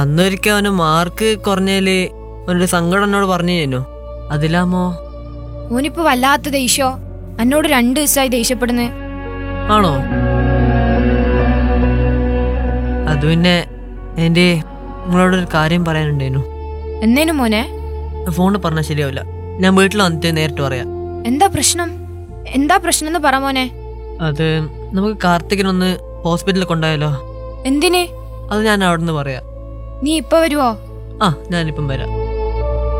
അന്നൊരിക്കൽ അവന് മാർക്ക് കുറഞ്ഞതില് അവനൊരു സങ്കടം എന്നോട് പറഞ്ഞു തന്നു അതിലാമോ ഓനിപ്പോ വല്ലാത്ത ദേഷ്യോ എന്നോട് രണ്ടു ദിവസമായി ദേഷ്യപ്പെടുന്നേ ആണോ അത് പിന്നെ എൻ്റെ നിങ്ങളോടൊരു കാര്യം പറയാനുണ്ടായിരുന്നു എന്നേനു മോനെ ഫോണിൽ പറഞ്ഞാൽ ശരിയാവില്ല ഞാൻ വീട്ടിൽ വന്നിട്ട് നേരിട്ട് പറയാം എന്താ പ്രശ്നം എന്താ പ്രശ്നം എന്ന് പറ മോനെ അത് നമുക്ക് കാർത്തികിനൊന്ന് ഹോസ്പിറ്റലിൽ കൊണ്ടുപോയാലോ എന്തിന് അത് ഞാൻ അവിടെ നിന്ന് പറയാം നീ ഇപ്പൊ വരുവോ ആ ഞാനിപ്പം വരാം